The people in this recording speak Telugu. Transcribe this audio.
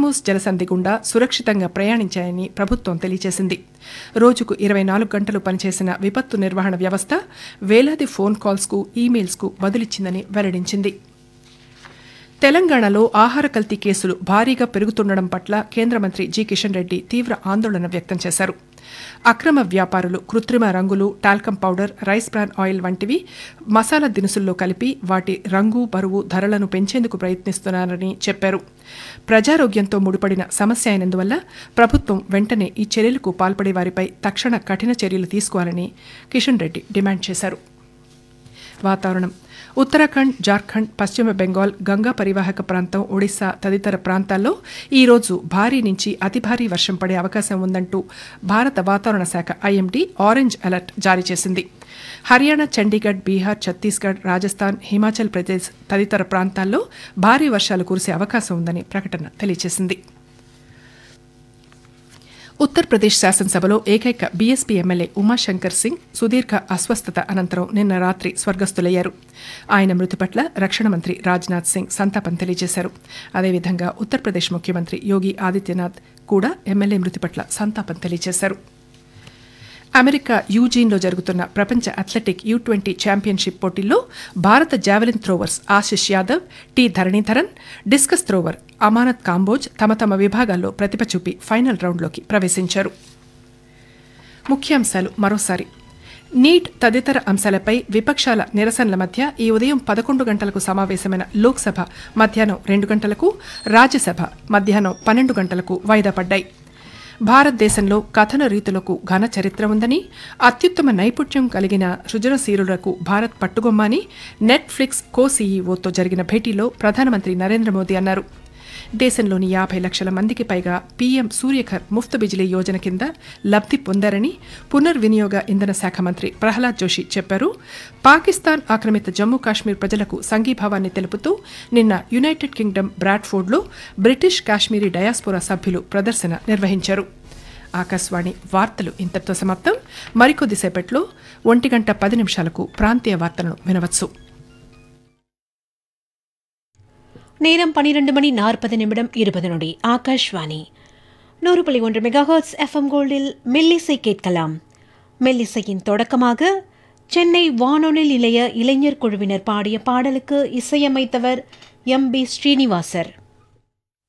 హార్మూస్ జలసంధి గుండా సురక్షితంగా ప్రయాణించాయని ప్రభుత్వం తెలియజేసింది రోజుకు ఇరవై నాలుగు గంటలు పనిచేసిన విపత్తు నిర్వహణ వ్యవస్థ వేలాది ఫోన్ కాల్స్కు ఈమెయిల్స్కు బదులిచ్చిందని వెల్లడించింది తెలంగాణలో ఆహార కల్తీ కేసులు భారీగా పెరుగుతుండడం పట్ల కేంద్ర మంత్రి జి కిషన్ రెడ్డి తీవ్ర ఆందోళన వ్యక్తం చేశారు అక్రమ వ్యాపారులు కృత్రిమ రంగులు talcum powder rice bran oil వంటివి మసాలా దినుసుల్లో కలిపి వాటి రంగు బరువు ధరలను పెంచేందుకు ప్రయత్నిస్తున్నారని చెప్పారు ప్రజారోగ్యంతో ముడిపడిన సమస్య అయినందువల్ల ప్రభుత్వం వెంటనే ఈ చర్యలకు పాల్పడే వారిపై తక్షణ కఠిన చర్యలు తీసుకోవాలని కిషన్ రెడ్డి డిమాండ్ చేశారు వాతావరణం ఉత్తరాఖండ్ జార్ఖండ్ పశ్చిమ బెంగాల్ గంగా పరివాహక ప్రాంతం ఒడిశా తదితర ప్రాంతాల్లో ఈ రోజు భారీ నుంచి అతి భారీ వర్షం పడే అవకాశం ఉందంటూ భారత వాతావరణ శాఖ ఐఎండీ ఆరెంజ్ అలర్ట్ జారీ చేసింది హర్యానా చండీగఢ్ బీహార్ ఛత్తీస్గఢ్ రాజస్థాన్ హిమాచల్ ప్రదేశ్ తదితర ప్రాంతాల్లో భారీ వర్షాలు కురిసే అవకాశం ఉందని ప్రకటన తెలియజేసింది ఉత్తరప్రదేశ్ శాసనసభలో ఏకైక బీఎస్పీ ఎమ్మెల్యే ఉమాశంకర్ సింగ్ సుదీర్ఘ అస్వస్థత అనంతరం నిన్న రాత్రి స్వర్గస్థులయ్యారు ఆయన మృతి పట్ల రక్షణ మంత్రి రాజ్నాథ్ సింగ్ సంతాపం తెలియజేశారు అదేవిధంగా ఉత్తరప్రదేశ్ ముఖ్యమంత్రి యోగి ఆదిత్యనాథ్ కూడా ఎమ్మెల్యే మృతి పట్ల సంతాపం తెలియజేశారు అమెరికా యూజీన్లో జరుగుతున్న ప్రపంచ అథ్లెటిక్ యూ ట్వంటీ ఛాంపియన్షిప్ పోటీల్లో భారత javelin throwers Ashish Yadav T Dharanidharan discus thrower Amanat Kamboj తమ తమ విభాగాల్లో ప్రతిభ చూపి ఫైనల్ రౌండ్లోకి ప్రవేశించారు ముఖ్యాంశాలు మరోసారి నీట్ తదితర అంశాలపై విపక్షాల నిరసనల మధ్య ఈ ఉదయం పదకొండు గంటలకు సమావేశమైన లోక్సభ మధ్యాహ్నం రెండు గంటలకు రాజ్యసభ మధ్యాహ్నం పన్నెండు గంటలకు వాయిదా పడ్డాయి భారతదేశంలో కథన రీతులకు ఘన చరిత్ర ఉందని అత్యుత్తమ నైపుణ్యం కలిగిన సృజనశీలులకు భారత్ పట్టుగొమ్మని నెట్ఫ్లిక్స్ కో సీఈఓతో జరిగిన భేటీలో ప్రధానమంత్రి నరేంద్ర మోదీ అన్నారు దేశంలోని యాభై లక్షల మందికి పైగా పీఎం సూర్యఘర్ ముఫ్త్ బిజిలీ యోజన కింద లబ్ధి పొందారని పునర్వినియోగ ఇంధన శాఖ మంత్రి ప్రహ్లాద్ జోషి చెప్పారు పాకిస్తాన్ ఆక్రమిత జమ్మూ కాశ్మీర్ ప్రజలకు సంఘీభావాన్ని తెలుపుతూ నిన్న యునైటెడ్ కింగ్డమ్ బ్రాడ్ఫోర్డ్లో బ్రిటిష్ కాశ్మీరీ డయాస్పోరా సభ్యులు ప్రదర్శన నిర్వహించారు ఆకాశవాణి వార్తలు ఇంతటితో సమాప్తం మరికొద్దిసేపట్లో ఒంటి గంట పది నిమిషాలకు ప్రాంతీయ వార్తలను వినవచ్చు நேரம் பனிரெண்டு மணி நாற்பது நிமிடம் இருபது நொடி ஆகாஷ்வாணி நூறு புள்ளி ஒன்று மெகாஹர்ட்ஸ் எஃப்எம் கோல்டில் மெல்லிசை கேட்கலாம் மெல்லிசையின் தொடக்கமாக சென்னை வானொலி நிலைய இளைஞர் குழுவினர் பாடிய பாடலுக்கு இசையமைத்தவர் எம் பி ஸ்ரீனிவாசர்